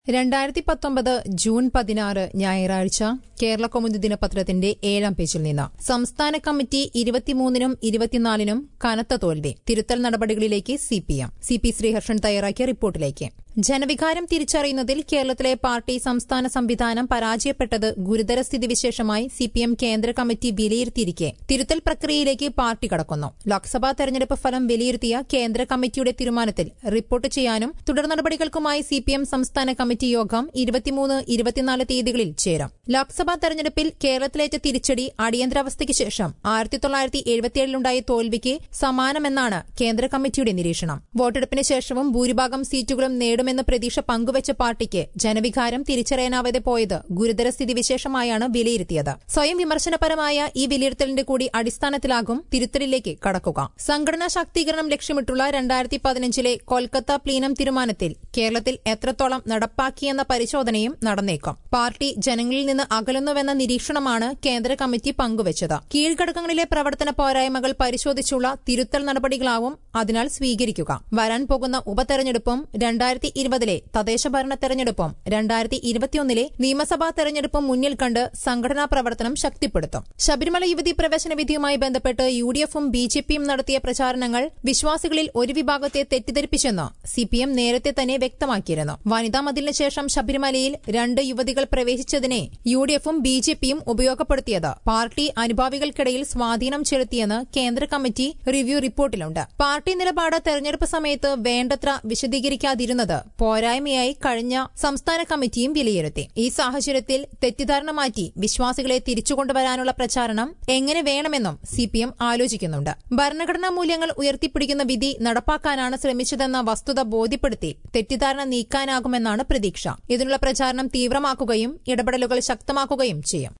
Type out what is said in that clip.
രണ്ടായിരത്തി പത്തൊമ്പത് ജൂൺ പതിനാറ് ഞായറാഴ്ച കേരള കൗമുദി ദിനപത്രത്തിന്റെ ഏഴാം പേജിൽ നിന്ന് സംസ്ഥാന കമ്മിറ്റി ഇരുപത്തിമൂന്നിനും ഇരുപത്തിനാലിനും കനത്ത തോൽവി തിരുത്തൽ നടപടികളിലേക്ക് C P M C P Sreeharshan തയ്യാറാക്കിയ റിപ്പോർട്ടിലേക്ക് ജനവികാരം തിരിച്ചറിയുന്നതിൽ കേരളത്തിലെ പാർട്ടി സംസ്ഥാന സംവിധാനം പരാജയപ്പെട്ടത് ഗുരുതര സ്ഥിതിവിശേഷമായി സി പി എം കേന്ദ്ര കമ്മിറ്റി വിലയിരുത്തിയിരിക്കെ തിരുത്തൽ പ്രക്രിയയിലേക്ക് പാർട്ടി കടക്കുന്നു ലോക്സഭാ തെരഞ്ഞെടുപ്പ് ഫലം വിലയിരുത്തിയ കേന്ദ്ര കമ്മിറ്റിയുടെ തീരുമാനത്തിൽ റിപ്പോർട്ട് ചെയ്യാനും തുടർ നടപടികൾക്കുമായി സി പി എം സംസ്ഥാന കമ്മിറ്റി യോഗം ഇരുപത്തിമൂന്ന് ഇരുപത്തിനാല് തീയതികളിൽ ചേരും ലോക്സഭാ തെരഞ്ഞെടുപ്പിൽ കേരളത്തിലേറ്റ തിരിച്ചടി അടിയന്തരാവസ്ഥയ്ക്ക് ശേഷം ആയിരത്തി തൊള്ളായിരത്തി എഴുപത്തിയേഴിലുണ്ടായ തോൽവിക്ക് സമാനമെന്നാണ് കേന്ദ്ര കമ്മിറ്റിയുടെ നിരീക്ഷണം വോട്ടെടുപ്പിന് ശേഷവും ഭൂരിഭാഗം സീറ്റുകളും നേടുമെന്ന പ്രതീക്ഷ പങ്കുവച്ച പാർട്ടിക്ക് ജനവികാരം തിരിച്ചറിയാനാവാതെ പോയത് ഗുരുതര സ്ഥിതിവിശേഷമായാണ് വിലയിരുത്തിയത് സ്വയം വിമർശനപരമായ ഈ വിലയിരുത്തലിന്റെ കൂടി അടിസ്ഥാനത്തിലാകും തിരുത്തലിലേക്ക് കടക്കുക സംഘടനാ ശാക്തീകരണം ലക്ഷ്യമിട്ടുള്ള രണ്ടായിരത്തി പതിനഞ്ചിലെ കൊൽക്കത്ത പ്ലീനം തീരുമാനത്തിൽ കേരളത്തിൽ എത്രത്തോളം നടപ്പാക്കിയെന്ന പരിശോധനയും നടന്നേക്കും പാർട്ടി ജനങ്ങളിൽ നിന്ന് അകലുന്നുവെന്ന നിരീക്ഷണമാണ് കേന്ദ്ര കമ്മിറ്റി പങ്കുവച്ചത് കീഴ്ഘടകങ്ങളിലെ പ്രവർത്തന പോരായ്മകൾ പരിശോധിച്ചുള്ള തിരുത്തൽ നടപടികളാവും അതിനാൽ സ്വീകരിക്കുക വരാൻ പോകുന്ന ഉപതെരഞ്ഞെടുപ്പും രണ്ടായിരത്തി ഇരുപതിലെ തദ്ദേശഭരണ തെരഞ്ഞെടുപ്പും രണ്ടായിരത്തി ഇരുപത്തിയൊന്നിലെ നിയമസഭാ തെരഞ്ഞെടുപ്പും മുന്നിൽ കണ്ട് സംഘടനാ പ്രവർത്തനം ശക്തിപ്പെടുത്തും ശബരിമല യുവതി പ്രവേശന വിധിയുമായി ബന്ധപ്പെട്ട് യു ഡി എഫും ബി ജെ പിയും നടത്തിയ പ്രചാരണങ്ങൾ വിശ്വാസികളിൽ ഒരു വിഭാഗത്തെ തെറ്റിദ്ധരിപ്പിച്ചെന്ന് സി പി എം നേരത്തെ തന്നെ വ്യക്തമാക്കിയിരുന്നു വനിതാ മതിലിന് ശേഷം ശബരിമലയിൽ രണ്ട് യുവതികൾ പ്രവേശിച്ചതിനെ യു ഡി എഫും ബി ജെ പിയും ഉപയോഗപ്പെടുത്തിയത് പാർട്ടി അനുഭാവികൾക്കിടയിൽ സ്വാധീനം ചെലുത്തിയെന്ന് കേന്ദ്ര കമ്മിറ്റി റിവ്യൂ റിപ്പോർട്ടിലുണ്ട് പാർട്ടി നിലപാട് തെരഞ്ഞെടുപ്പ് സമയത്ത് വേണ്ടത്ര വിശദീകരിക്കാതിരുന്നത് പോരായ്മയായി കഴിഞ്ഞ സംസ്ഥാന കമ്മിറ്റിയും വിലയിരുത്തി ഈ സാഹചര്യത്തിൽ തെറ്റിദ്ധാരണ മാറ്റി വിശ്വാസികളെ തിരിച്ചുകൊണ്ടുവരാനുള്ള പ്രചാരണം എങ്ങനെ വേണമെന്നും സി പി എം ആലോചിക്കുന്നുണ്ട് ഭരണഘടനാ മൂല്യങ്ങൾ ഉയർത്തിപ്പിടിക്കുന്ന വിധി നടപ്പാക്കാനാണ് ശ്രമിച്ചതെന്ന വസ്തുത ബോധ്യപ്പെടുത്തി തെറ്റിദ്ധാരണ നീക്കാനാകുമെന്നാണ് പ്രതീക്ഷ ഇതിനുള്ള പ്രചാരണം തീവ്രമാക്കുകയും ഇടപെടലുകൾ ശക്തമാക്കുകയും ചെയ്യും